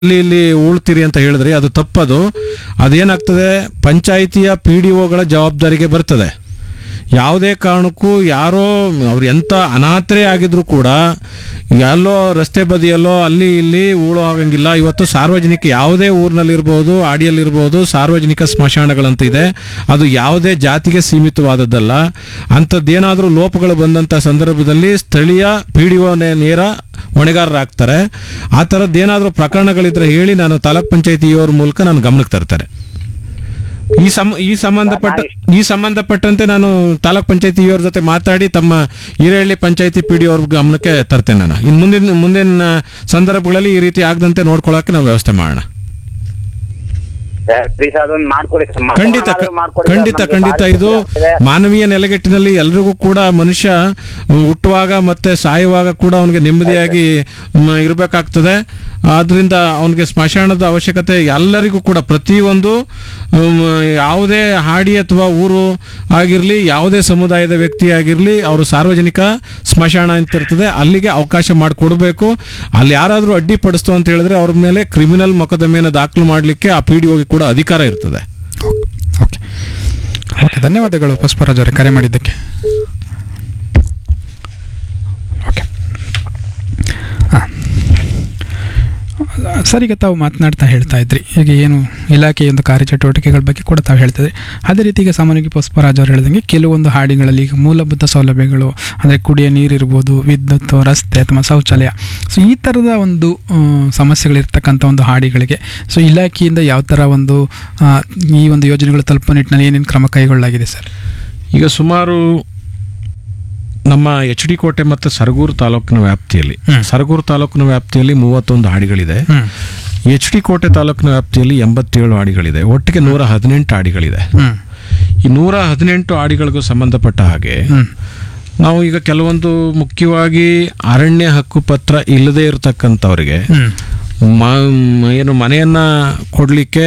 ಇಲ್ಲಿ ಇಲ್ಲಿ ಉಳ್ತೀರಿ ಅಂತ ಹೇಳಿದ್ರಿ ಅದು ತಪ್ಪದು ಅದೇನಾಗ್ತದೆ ಪಂಚಾಯಿತಿಯ ಪಿ ಡಿ ಒಗಳ ಜವಾಬ್ದಾರಿಗೆ ಬರ್ತದೆ ಯಾವುದೇ ಕಾರಣಕ್ಕೂ ಯಾರೋ ಅವ್ರು ಎಂಥ ಅನಾಥರೇ ಆಗಿದ್ರು ಕೂಡ ಎಲ್ಲೋ ರಸ್ತೆ ಬದಿಯಲ್ಲೋ ಅಲ್ಲಿ ಇಲ್ಲಿ ಉಳೋ ಆಗಂಗಿಲ್ಲ ಇವತ್ತು ಸಾರ್ವಜನಿಕ ಯಾವುದೇ ಊರಿನಲ್ಲಿರ್ಬೋದು ಆಡಿಯಲ್ಲಿರ್ಬೋದು ಸಾರ್ವಜನಿಕ ಸ್ಮಶಾನಗಳಂತ ಇದೆ ಅದು ಯಾವುದೇ ಜಾತಿಗೆ ಸೀಮಿತವಾದದ್ದಲ್ಲ ಅಂಥದ್ದೇನಾದರೂ ಲೋಪಗಳು ಬಂದಂಥ ಸಂದರ್ಭದಲ್ಲಿ ಸ್ಥಳೀಯ ಪಿ ಡಿ ನೇರ ಹೊಣೆಗಾರರಾಗ್ತಾರೆ ಆ ಥರದ್ದೇನಾದರೂ ಪ್ರಕರಣಗಳಿದ್ರೆ ಹೇಳಿ ನಾನು ತಾಲೂಕ್ ಪಂಚಾಯತಿಯವರ ಮೂಲಕ ನಾನು ಗಮನಕ್ಕೆ ತರ್ತಾರೆ ಈ ಸಂ ಈ ಸಂಬಂಧಪಟ್ಟ ಈ ಸಂಬಂಧಪಟ್ಟಂತೆ ನಾನು ತಾಲೂಕ್ ಪಂಚಾಯತಿಯವರ ಜೊತೆ ಮಾತಾಡಿ ತಮ್ಮ ಹಿರೇಹಳ್ಳಿ ಪಂಚಾಯತಿ ಪಿ ಡಿ ಅವ್ರ ಗಮನಕ್ಕೆ ತರ್ತೇನೆ ನಾನು ಇನ್ನು ಮುಂದಿನ ಮುಂದಿನ ಸಂದರ್ಭಗಳಲ್ಲಿ ಈ ರೀತಿ ಆಗದಂತೆ ನೋಡ್ಕೊಳ್ಳೋಕೆ ನಾವು ವ್ಯವಸ್ಥೆ ಮಾಡೋಣ ಪ್ಲೀಸ್ ಅದೊಂದು ಮಾಡ್ಕೊಡಿ ಸರ್ ಖಂಡಿತ ಮಕ್ಕಳನ್ನಾದ್ರೂ ಮಾಡ್ಕೊಡಿ ಸರ್. ಖಂಡಿತ ನಮ್ಗೆ ಖಂಡಿತ ಭಾರಿ ಇದು ಖುಷಿ ಆಗ್ತಿದೆ. ಮಾನವೀಯ ನೆಲೆಗಟ್ಟಿನಲ್ಲಿ ಎಲ್ರಿಗೂ ಕೂಡ ಮನುಷ್ಯ ಹುಟ್ಟುವಾಗ ಮತ್ತೆ ಸಾಯುವಾಗ ಕೂಡ ಅವನಿಗೆ ನೆಮ್ಮದಿಯಾಗಿ ಮ್, ಇರ್ಬೇಕಾಗ್ತದೆ ಆದ್ರಿಂದ ಅವನಿಗೆ ಸ್ಮಶಾನದ ಅವಶ್ಯಕತೆ ಎಲ್ಲರಿಗೂ ಕೂಡ ಪ್ರತಿಯೊಂದು ಮ್, ಯಾವುದೇ ಹಾಡಿ ಅಥವಾ ಊರು ಆಗಿರಲಿ ಯಾವುದೇ ಸಮುದಾಯದ ವ್ಯಕ್ತಿ ಆಗಿರಲಿ ಅವರು ಸಾರ್ವಜನಿಕ ಸ್ಮಶಾನ ಅಂತ ಇರ್ತದೆ ಅಲ್ಲಿಗೆ ಅವಕಾಶ ಮಾಡಿಕೊಡ್ಬೇಕು ಅಲ್ಲಿ ಯಾರಾದರೂ ಅಡ್ಡಿಪಡಿಸ್ತು ಅಂತ ಹೇಳಿದ್ರೆ ಅವ್ರ ಮೇಲೆ ಕ್ರಿಮಿನಲ್ ಮೊಕದ್ದಮೆಯನ್ನು ದಾಖಲು ಮಾಡಲಿಕ್ಕೆ ಆ ಪಿ ಡಿ ಕೂಡ ಅಧಿಕಾರ ಇರ್ತದೆ ಓಕೆ ಓಕೆ ಧನ್ಯವಾದಗಳು ಪುಷ್ಪರಾಜ್ ಅವರೇ ಕರೆ ಮಾಡಿದ್ದಕ್ಕೆ ಓಕೆ ಹಾಂ ಸರ್ ಈಗ ತಾವು ಮಾತನಾಡ್ತಾ ಹೇಳ್ತಾ ಇದ್ರಿ ಈಗ ಏನು ಇಲಾಖೆಯ ಒಂದು ಕಾರ್ಯಚಟುವಟಿಕೆಗಳ ಬಗ್ಗೆ ಕೂಡ ತಾವು ಹೇಳ್ತಿದ್ರಿ ಅದೇ ರೀತಿ ಈಗ ಸಾಮಾನ್ಯವಾಗಿ ಪುಷ್ಪರಾಜ್ ಅವರು ಹೇಳಿದಂಗೆ ಕೆಲವೊಂದು ಹಾಡಿಗಳಲ್ಲಿ ಈಗ ಮೂಲಭೂತ ಸೌಲಭ್ಯಗಳು ಅಂದರೆ ಕುಡಿಯೋ ನೀರಿರ್ಬೋದು ವಿದ್ಯುತ್ ರಸ್ತೆ ಅಥವಾ ಶೌಚಾಲಯ ಸೊ ಈ ಥರದ ಒಂದು ಆ, ಸಮಸ್ಯೆಗಳಿರ್ತಕ್ಕಂಥ ಒಂದು ಹಾಡಿಗಳಿಗೆ ಸೊ ಇಲಾಖೆಯಿಂದ ಯಾವ ಥರ ಒಂದು ಆ, ಈ ಒಂದು ಯೋಜನೆಗಳು ತಲುಪುವ ನಿಟ್ಟಿನಲ್ಲಿ ಏನೇನು ಕ್ರಮ ಕೈಗೊಳ್ಳಲಾಗಿದೆ ಸರ್ ಈಗ ಸುಮಾರು ನಮ್ಮ ಎಚ್ ಡಿ ಕೋಟೆ ಮತ್ತು ಸರಗೂರು ತಾಲೂಕಿನ ವ್ಯಾಪ್ತಿಯಲ್ಲಿ ಹ್ಮ್. ಸರಗೂರು ತಾಲೂಕಿನ ವ್ಯಾಪ್ತಿಯಲ್ಲಿ ಮೂವತ್ತೊಂದು ಹಾಡಿಗಳಿದೆ ಹ್ಞೂ ಎಚ್ ಡಿ ಕೋಟೆ ತಾಲೂಕಿನ ವ್ಯಾಪ್ತಿಯಲ್ಲಿ ಎಂಬತ್ತೇಳು ಹಾಡಿಗಳಿದೆ ಒಟ್ಟಿಗೆ ನೂರ ಹದಿನೆಂಟು ಹಾಡಿಗಳಿದೆ ಹ್ಞೂ ಈ ನೂರ ಹದಿನೆಂಟು ಹಾಡಿಗಳಿಗೂ ಸಂಬಂಧಪಟ್ಟ ಹಾಗೆ ಹ್ಞೂ ನಾವು ಈಗ ಕೆಲವೊಂದು ಮುಖ್ಯವಾಗಿ ಅರಣ್ಯ ಹಕ್ಕು ಪತ್ರ ಇಲ್ಲದೆ ಇರತಕ್ಕಂಥವ್ರಿಗೆ ಹ್ಞೂ ಮ- ಏನು ಮನೆಯನ್ನ ಕೊಡಲಿಕ್ಕೆ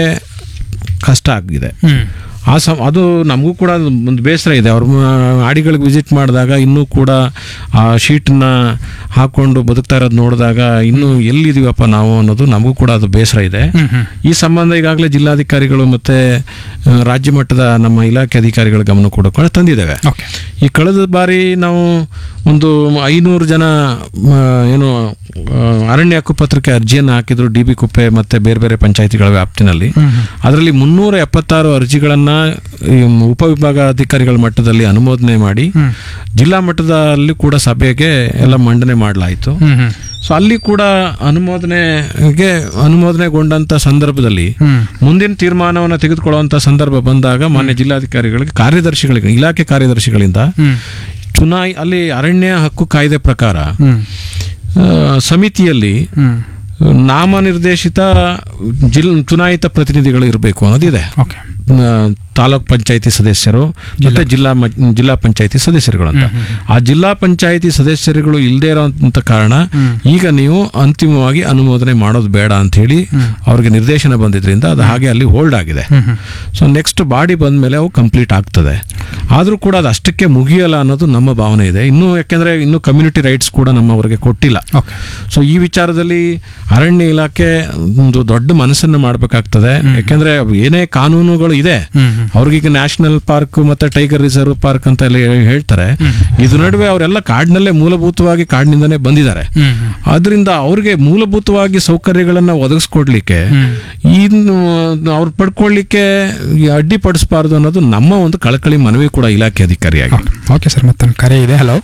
ಕಷ್ಟ ಆಗಿದೆ ಹ್ಞೂ ಆ ಸಮ ಅದು ನಮಗೂ ಕೂಡ ಒಂದು ಬೇಸರ ಇದೆ ಅವ್ರ ಆಡಿಗಳಿಗೆ ವಿಸಿಟ್ ಮಾಡಿದಾಗ ಇನ್ನೂ ಕೂಡ ಆ ಶೀಟನ್ನ ಹಾಕೊಂಡು ಬದುಕ್ತಾ ಇರೋದು ನೋಡಿದಾಗ ಇನ್ನೂ ಎಲ್ಲಿದೀವಪ್ಪ ನಾವು ಅನ್ನೋದು ನಮಗೂ ಕೂಡ ಅದು ಬೇಸರ ಇದೆ ಹ್ಞೂ ಹ್ಞೂ ಈ ಸಂಬಂಧ ಈಗಾಗಲೇ ಜಿಲ್ಲಾಧಿಕಾರಿಗಳು ಮತ್ತೆ ಆ, ರಾಜ್ಯ ಮಟ್ಟದ ನಮ್ಮ ಇಲಾಖೆ ಅಧಿಕಾರಿಗಳ ಗಮನ ಕೂಡ ಕೂಡ ತಂದಿದ್ದೇವೆ ಓಕೆ ಈ ಕಳೆದ ಬಾರಿ ನಾವು ಒಂದು ಐನೂರು ಜನ ಮ, ಏನು ಆ, ಅರಣ್ಯ ಹಕ್ಕುಪತ್ರಕ್ಕೆ ಅರ್ಜಿಯನ್ನು ಹಾಕಿದ್ರು ಡಿ ಬಿ ಕುಪ್ಪೆ ಮತ್ತೆ ಬೇರೆ ಬೇರೆ ಪಂಚಾಯಿತಿಗಳ ವ್ಯಾಪ್ತಿನಲ್ಲಿ ಹ್ಞೂ ಹ್ಞೂ ಅದರಲ್ಲಿ ಮುನ್ನೂರ ಎಪ್ಪತ್ತಾರು ಅರ್ಜಿಗಳನ್ನ ಈ ಉಪವಿಭಾಗಾಧಿಕಾರಿಗಳ ಮಟ್ಟದಲ್ಲಿ ಅನುಮೋದನೆ ಮಾಡಿ ಹ್ಞೂ ಜಿಲ್ಲಾ ಮಟ್ಟದಲ್ಲಿ ಕೂಡ ಸಭೆಗೆ ಎಲ್ಲ ಮಂಡನೆ ಮಾಡಲಾಯಿತು ಹ್ಞೂ ಹ್ಞೂ ಸೊ ಅಲ್ಲಿ ಕೂಡ ಅನುಮೋದನೆಗೆ ಅನುಮೋದನೆಗೊಂಡಂತ ಸಂದರ್ಭದಲ್ಲಿ ಹ್ಞೂ ಮುಂದಿನ ತೀರ್ಮಾನವನ್ನು ತೆಗೆದುಕೊಳ್ಳುವಂತ ಸಂದರ್ಭ ಬಂದಾಗ ಮಾನ್ಯ ಜಿಲ್ಲಾಧಿಕಾರಿಗಳಿಗೆ ಕಾರ್ಯದರ್ಶಿಗಳಿಗೆ ಇಲಾಖೆ ಕಾರ್ಯದರ್ಶಿಗಳಿಂದ ಹ್ಞೂ ಚುನಾಯಿ ಅಲ್ಲಿ ಅರಣ್ಯ ಹಕ್ಕು ಕಾಯ್ದೆ ಪ್ರಕಾರ ಹ್ಞೂ ಆ, ಸಮಿತಿಯಲ್ಲಿ ಹ್ಞೂ ನಾಮನಿರ್ದೇಶಿತ ಜಿಲ್ ಚುನಾಯಿತ ಪ್ರತಿನಿಧಿಗಳು ಇರಬೇಕು ಅನ್ನೋದಿದೆ ಓಕೆ ಆ, ತಾಲೂಕ್ ಪಂಚಾಯತಿ ಸದಸ್ಯರು ಮತ್ತೆ ಜಿಲ್ಲಾ ಮ- ಜಿಲ್ಲಾ ಪಂಚಾಯತಿ ಸದಸ್ಯರುಗಳು ಅಂತ ಆ ಜಿಲ್ಲಾ ಪಂಚಾಯತಿ ಸದಸ್ಯರುಗಳು ಇಲ್ಲದೆ ಇರೋಂಥ ಕಾರಣ ಈಗ ನೀವು ಅಂತಿಮವಾಗಿ ಅನುಮೋದನೆ ಮಾಡೋದು ಬೇಡ ಅಂತ ಹೇಳಿ ಅವ್ರಿಗೆ ನಿರ್ದೇಶನ ಬಂದಿದ್ರಿಂದ ಅದು ಹಾಗೆ ಅಲ್ಲಿ ಹೋಲ್ಡ್ ಆಗಿದೆ ಸೊ ನೆಕ್ಸ್ಟ್ ಬಾಡಿ ಬಂದ್ಮೇಲೆ ಅವು ಕಂಪ್ಲೀಟ್ ಆಗ್ತದೆ ಆದ್ರೂ ಕೂಡ ಅದು ಅಷ್ಟಕ್ಕೆ ಮುಗಿಯಲ್ಲ ಅನ್ನೋದು ನಮ್ಮ ಭಾವನೆ ಇದೆ ಇನ್ನು ಯಾಕೆಂದ್ರೆ ಇನ್ನು ಕಮ್ಯುನಿಟಿ ರೈಟ್ಸ್ ಕೂಡ ನಮ್ಮವರಿಗೆ ಕೊಟ್ಟಿಲ್ಲ ಓಕೆ ಸೊ ಈ ವಿಚಾರದಲ್ಲಿ ಅರಣ್ಯ ಇಲಾಖೆ ಒಂದು ದೊಡ್ಡ ಮನಸ್ಸನ್ನು ಮಾಡಬೇಕಾಗ್ತದೆ ಯಾಕೆಂದ್ರೆ ಅವು ಏನೇ ಕಾನೂನುಗಳು ಇದೆ ಹ್ಮ್, ಹ್ಮ್. ಅವ್ರಿಗೀಗ ನ್ಯಾಷನಲ್ ಪಾರ್ಕ್ ಮತ್ತೆ ಟೈಗರ್ ರಿಸರ್ವ್ ಪಾರ್ಕ್ ಅಂತ ಎಲ್ಲ ಹೇಳ್ತಾರೆ ಇದ್ರ ನಡುವೆ ಅವರೆಲ್ಲ ಕಾಡಿನಲ್ಲೇ ಮೂಲಭೂತವಾಗಿ ಕಾಡಿನಿಂದನೇ ಬಂದಿದ್ದಾರೆ ಹ್ಞೂ ಹ್ಞೂ ಆದ್ರಿಂದ ಅವ್ರಿಗೆ ಮೂಲಭೂತವಾಗಿ ಸೌಕರ್ಯಗಳನ್ನ ಒದಗಿಸ್ಕೊಡ್ಲಿಕ್ಕೆ ಇನ್ನು ಅವ್ರು ಪಡ್ಕೊಳ್ಳಿಕ್ಕೆ ಈ ಅಡ್ಡಿಪಡಿಸಬಾರ್ದು ಅನ್ನೋದು ನಮ್ಮ ಒಂದು ಕಳಕಳಿ ಮನವಿ ಕೂಡ ಇಲಾಖೆ ಅಧಿಕಾರಿಯಾಗಿ ಓಕೆ ಓಕೆ ಸರ್ ಮತ್ತೊಂದು ಕರೆ ಇದೆ ಹಲೋ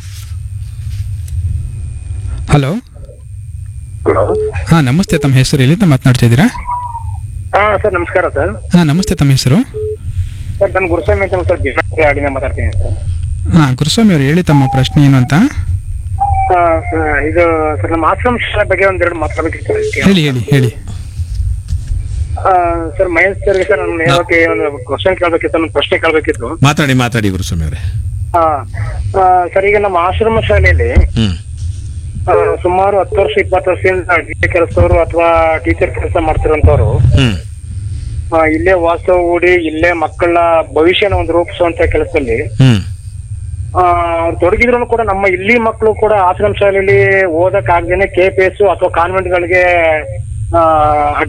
ಹಲೋ ಹಲೋ ಹಾಂ ನಮಸ್ತೆ ತಮ್ಮ ಹೆಸರು ಎಲ್ಲಿಂದ ಮಾತನಾಡ್ತಿದ್ದೀರಾ ಹಾ ಸರ್ ನಮಸ್ಕಾರ ಸರ್ ಹಾಂ ನಮಸ್ತೆ ತಮ್ಮ ಹೆಸರು ಸರ್ ನಾನು ಗುರುಸ್ವಾಮಿ ಅಂತ ಸರ್ ಬಿಜಾಪುರ ಹಾಡಿನ ಮಾತಾಡ್ತೀನಿ ಸರ್ ಹಾಂ ಗುರುಸ್ವಾಮಿ ಅವರು ಹೇಳಿ ತಮ್ಮ ಪ್ರಶ್ನೆ ಏನು ಅಂತ ಆ, ಸ- ಇದು ಸರ್ ನಮ್ಮ ಆಶ್ರಮ ಶಾಲೆ ಬಗ್ಗೆ ಒಂದೆರಡು ಮಾತಾಡ್ಬೇಕಿತ್ತು ಅದಕ್ಕೆ. ಹೇಳಿ ಹೇಳಿ ಹೇಳಿ ಆ, ಸರ್ ಮಹೇಶ್ ಸರ್ಗೆ ಸರ್ ನಾನು ನೇರವಾಗಿ ಒಂದು ಕ್ವಶನ್ ಕೇಳಬೇಕಿತ್ತು ಒಂದು ಪ್ರಶ್ನೆ ಕೇಳಬೇಕಿತ್ತು ಮಾತಾಡಿ ಮಾತಾಡಿ ಗುರುಸ್ವಾಮಿ ಅವರೇ ಆ, ಆ, ಸರ್ ಈಗ ನಮ್ಮ ಆಶ್ರಮ ಶಾಲೆಯಲ್ಲಿ ಹ್ಮ್ ಆ, ಸುಮಾರು ಹತ್ತು ವರ್ಷ ಇಪ್ಪತ್ತು ವರ್ಷದಿಂದ ಅಡಿಗೆ ಕೆಲಸದವರು ಅಥವಾ ಟೀಚರ್ ಕೆಲಸ ಮಾಡ್ತಿರೋಂಥವ್ರು ಹ್ಮ್ ಆ, ಇಲ್ಲೇ ವಾಸ್ತವ ಹೂಡಿ ಇಲ್ಲೇ ಮಕ್ಕಳ ಭವಿಷ್ಯನ ಒಂದು ರೂಪಿಸುವಂತ ಕೆಲಸದಲ್ಲಿ ಹ್ಮ್ ಆ, ಅವ್ರು ತೊಡಗಿದ್ರು ಕೂಡ ನಮ್ಮ ಇಲ್ಲಿ ಮಕ್ಕಳು ಕೂಡ ಆಶ್ರಮ ಶಾಲೆಯಲ್ಲಿ ಓದಕ್ ಆಗ್ದೇನೆ ಕೆ ಪಿ ಎಸ್ ಅಥವಾ ಕಾನ್ವೆಂಟ್ ಗಳಿಗೆ ಆ,